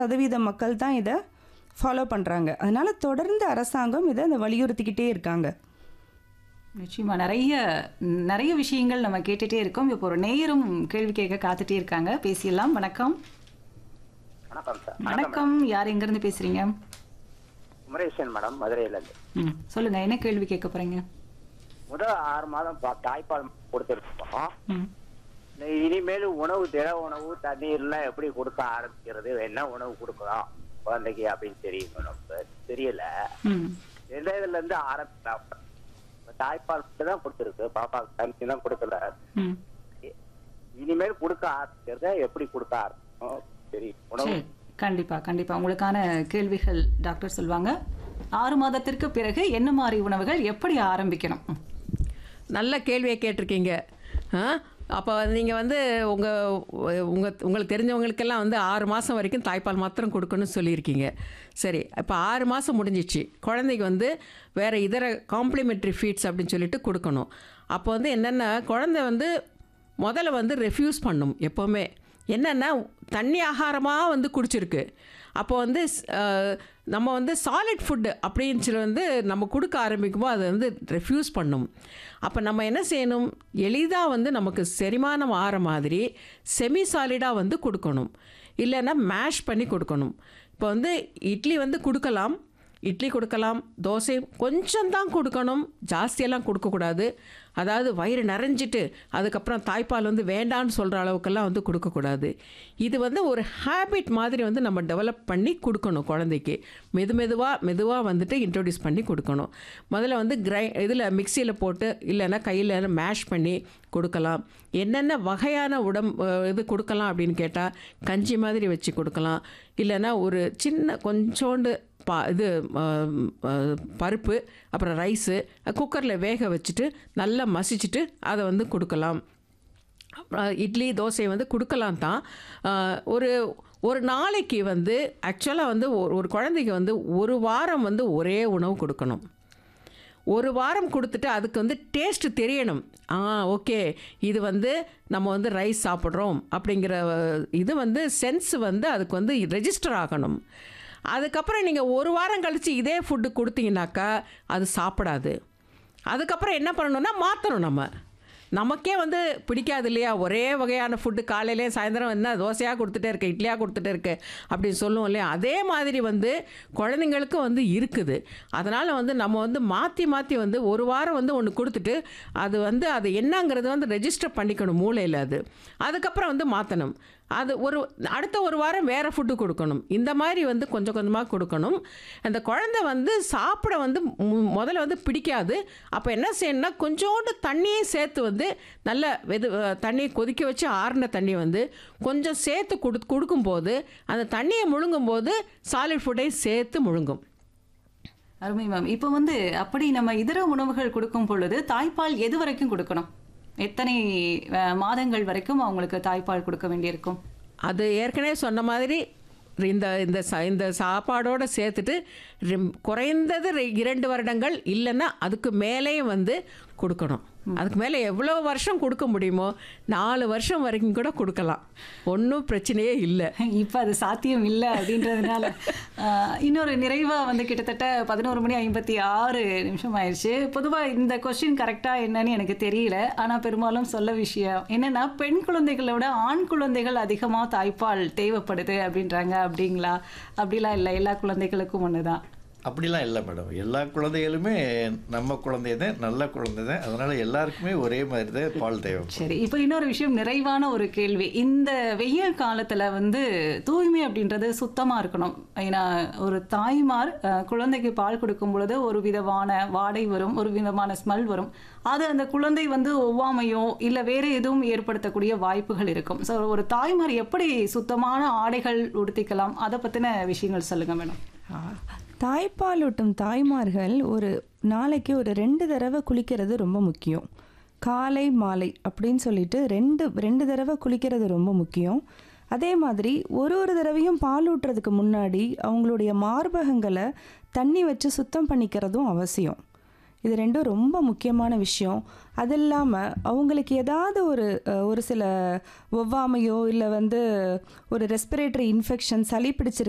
சதவீத மக்கள் தான் இதை ஃபாலோ பண்ணுறாங்க அதனால தொடர்ந்து அரசாங்கம் இதை இந்த வலியுறுத்திக்கிட்டே இருக்காங்க நிச்சயமா நிறைய நிறைய விஷயங்கள் நம்ம கேட்டுட்டே இருக்கோம் இப்போ ஒரு நேயரும் கேள்வி கேட்க காத்துட்டே இருக்காங்க பேசிடலாம் வணக்கம் வணக்கம் சார் வணக்கம் யார் எங்கிருந்து பேசுறீங்க குமரேசன் மேடம் மதுரையில இருந்து ம் சொல்லுங்க என்ன கேள்வி கேட்க போறீங்க முதல் ஆறு மாதம் பா- தாய்ப்பால் கொடுத்துருக்கோம் ம் இனிமேல் உணவு திட உணவு தண்ணீர்லாம் எப்படி கொடுக்க ஆரம்பிக்கிறது என்ன உணவு கொடுக்கலாம் குழந்தைக்கு அப்படின்னு தெரியும் நமக்கு தெரியல ம் எந்த இதுல இருந்து ஆரம்பிக்கலாம் இப்ப தாய்ப்பால் மட்டும் தான் கொடுத்துருக்கு பாப்பாவுக்கு தண்ணி தான் கொடுக்கல ம் இனிமேல் கொடுக்க ஆரம்பிக்கிறத எப்படி கொடுக்க ஆரம்பிக்கணும் தெரியும் உணவு சரி கண்டிப்பா கண்டிப்பா உங்களுக்கான கேள்விகள் டாக்டர் சொல்லுவாங்க ஆறு மாதத்திற்கு பிறகு என்ன மாதிரி உணவுகள் எப்படி ஆரம்பிக்கணும் ம். நல்ல கேள்வியை கேட்டிருக்கீங்க ஆ அப்போ நீங்கள் வந்து உங்கள் உங்கள் உங்களுக்கு தெரிஞ்சவங்களுக்கெல்லாம் வந்து ஆறு மாதம் வரைக்கும் தாய்ப்பால் மாத்திரம் கொடுக்கணும்னு சொல்லியிருக்கீங்க சரி இப்போ ஆறு மாதம் முடிஞ்சிச்சு குழந்தைக்கு வந்து வேறு இதர காம்ப்ளிமெண்ட்ரி ஃபீட்ஸ் அப்படின்னு சொல்லிட்டு கொடுக்கணும் அப்போ வந்து என்னென்னா குழந்தை வந்து முதல்ல வந்து ரெஃப்யூஸ் பண்ணும் எப்போவுமே என்னென்னா தண்ணி ஆகாரமாக வந்து குடிச்சிருக்கு அப்போ வந்து ஸ்- அஹ், நம்ம வந்து சாலிட் ஃபுட்டு அப்படின்னு சொல்லி வந்து நம்ம கொடுக்க ஆரம்பிக்கும்போது அதை வந்து ரெஃப்யூஸ் பண்ணும் அப்போ நம்ம என்ன செய்யணும் எளிதாக வந்து நமக்கு செரிமானம் ஆகிற மாதிரி செமி சாலிடாக வந்து கொடுக்கணும் இல்லைன்னா மேஷ் பண்ணி கொடுக்கணும் இப்போ வந்து இட்லி வந்து கொடுக்கலாம் இட்லி கொடுக்கலாம் தோசை கொஞ்சம் தான் கொடுக்கணும் ஜாஸ்தியெல்லாம் கொடுக்கக்கூடாது அதாவது வயிறு நிறைஞ்சிட்டு அதுக்கப்புறம் தாய்ப்பால் வந்து வேண்டான்னு சொல்கிற அளவுக்கெல்லாம் வந்து கொடுக்கக்கூடாது இது வந்து ஒரு ஹேபிட் மாதிரி வந்து நம்ம டெவலப் பண்ணி கொடுக்கணும் குழந்தைக்கு மெது மெதுவாக மெதுவாக வந்துட்டு இன்ட்ரோடியூஸ் பண்ணி கொடுக்கணும் முதல்ல வந்து கிரை இதில் மிக்சியில் போட்டு இல்லைன்னா கையில் மேஷ் பண்ணி கொடுக்கலாம் என்னென்ன வகையான உடம் அஹ் இது கொடுக்கலாம் அப்படின்னு கேட்டால் கஞ்சி மாதிரி வச்சு கொடுக்கலாம் இல்லைன்னா ஒரு சின்ன கொஞ்சோண்டு பா இது ஆம், ஆ, பருப்பு அப்புறம் ரைஸு குக்கரில் வேக வச்சுட்டு நல்லா மசிச்சுட்டு அதை வந்து கொடுக்கலாம் அப்புறம் இட்லி தோசை வந்து கொடுக்கலாம் தான் ஆ, ஒரு ஒரு நாளைக்கு வந்து ஆக்சுவலாக வந்து ஒரு ஒரு குழந்தைக்கு வந்து ஒரு வாரம் வந்து ஒரே உணவு கொடுக்கணும் ஒரு வாரம் கொடுத்துட்டு அதுக்கு வந்து டேஸ்ட் தெரியணும் ஆ ஓகே இது வந்து நம்ம வந்து ரைஸ் சாப்பிட்றோம் அப்படிங்கிற அஹ், இது வந்து சென்ஸ் வந்து அதுக்கு வந்து ரெஜிஸ்டர் ஆகணும் அதுக்கப்புறம் நீங்கள் ஒரு வாரம் கழித்து இதே ஃபுட்டு கொடுத்தீங்கன்னாக்கா அது சாப்பிடாது அதுக்கப்புறம் என்ன பண்ணணும்னா மாற்றணும் நம்ம நமக்கே வந்து பிடிக்காது இல்லையா ஒரே வகையான ஃபுட்டு காலையிலே சாயந்தரம் என்ன தோசையாக கொடுத்துட்டே இருக்கு இட்லியாக கொடுத்துட்டே இருக்கு அப்படின்னு சொல்லுவோம் இல்லையா அதே மாதிரி வந்து குழந்தைங்களுக்கு வந்து இருக்குது அதனால் வந்து நம்ம வந்து மாற்றி மாற்றி வந்து ஒரு வாரம் வந்து ஒன்று கொடுத்துட்டு அது வந்து அது என்னங்கிறது வந்து ரெஜிஸ்டர் பண்ணிக்கணும் மூளையில் அது அதுக்கப்புறம் வந்து மாற்றணும் அது ஒரு அடுத்த ஒரு வாரம் வேறு ஃபுட்டு கொடுக்கணும் இந்த மாதிரி வந்து கொஞ்சம் கொஞ்சமாக கொடுக்கணும் அந்த குழந்தை வந்து சாப்பிட வந்து மு- முதல்ல வந்து பிடிக்காது அப்போ என்ன செய்யணும்னா கொஞ்சோண்டு தண்ணியை சேர்த்து வந்து நல்ல வெது அஹ் தண்ணியை கொதிக்க வச்சு ஆறின தண்ணி வந்து கொஞ்சம் சேர்த்து கொடு கொடுக்கும்போது அந்த தண்ணியை முழுங்கும்போது சாலிட் ஃபுட்டையும் சேர்த்து முழுங்கும் அருமை மேம் இப்போ வந்து அப்படி நம்ம இதர உணவுகள் கொடுக்கும் பொழுது தாய்ப்பால் எது வரைக்கும் கொடுக்கணும் எத்தனை அஹ், மாதங்கள் வரைக்கும் அவங்களுக்கு தாய்ப்பால் கொடுக்க வேண்டியிருக்கும் அது ஏற்கனவே சொன்ன மாதிரி இந்த இந்த ச- இந்த சாப்பாடோட சேர்த்துட்டு ரெம்- குறைந்தது ரெ- இரண்டு வருடங்கள் இல்லைன்னா அதுக்கு மேலேயும் வந்து கொடுக்கணும் அதுக்கு மேலே எவ்வளோ வருஷம் கொடுக்க முடியுமோ நாலு வருஷம் வரைக்கும் கூட கொடுக்கலாம் ஒன்றும் பிரச்சனையே இல்லை இப்போ அது சாத்தியம் இல்லை அப்படின்றதுனால அஹ், இன்னொரு நிறைவாக வந்து கிட்டத்தட்ட பதினோரு மணி ஐம்பத்தி ஆறு நிமிஷம் ஆயிடுச்சு பொதுவாக இந்த கொஸ்டின் கரெக்டாக என்னன்னு எனக்கு தெரியல ஆனால் பெரும்பாலும் சொல்ல விஷயம் என்னன்னா பெண் குழந்தைகளை விட ஆண் குழந்தைகள் அதிகமாக தாய்ப்பால் தேவைப்படுது அப்படின்றாங்க அப்படிங்களா அப்படிலாம் இல்லை எல்லா குழந்தைகளுக்கும் ஒன்று தான் அப்படிலாம் இல்லை மேடம் எல்லா குழந்தைகளுமே நம்ம குழந்தை தான் நல்ல குழந்தை தான் அதனால எல்லாருக்குமே ஒரே மாதிரி தான் பால் தேவை சரி இப்போ இன்னொரு விஷயம் நிறைவான ஒரு கேள்வி இந்த வெயில் காலத்துல வந்து தூய்மை அப்படின்றது சுத்தமா இருக்கணும் ஏன்னா ஒரு தாய்மார் அஹ், குழந்தைக்கு பால் கொடுக்கும் பொழுது ஒரு விதமான வாடை வரும் ஒரு விதமான ஸ்மெல் வரும் அது அந்த குழந்தை வந்து ஒவ்வாமையோ இல்ல வேற எதுவும் ஏற்படுத்தக்கூடிய வாய்ப்புகள் இருக்கும் ஸோ ஒரு தாய்மார் எப்படி சுத்தமான ஆடைகள் உடுத்திக்கலாம் அதை பத்தின விஷயங்கள் சொல்லுங்க மேடம் தாய்ப்பாலூட்டும் தாய்மார்கள் ஒரு நாளைக்கு ஒரு ரெண்டு தடவை குளிக்கிறது ரொம்ப முக்கியம் காலை மாலை அப்படின்னு சொல்லிட்டு ரெண்டு ரெண்டு தடவை குளிக்கிறது ரொம்ப முக்கியம் அதே மாதிரி ஒரு ஒரு தடவையும் பால் ஊட்டுறதுக்கு முன்னாடி அவங்களுடைய மார்பகங்களை தண்ணி வச்சு சுத்தம் பண்ணிக்கிறதும் அவசியம் இது ரெண்டும் ரொம்ப முக்கியமான விஷயம் அது இல்லாமல் அவங்களுக்கு ஏதாவது ஒரு அஹ், ஒரு சில ஒவ்வாமையோ இல்லை வந்து ஒரு ரெஸ்பிரேட்டரி இன்ஃபெக்ஷன் சளி பிடிச்சிருக்கு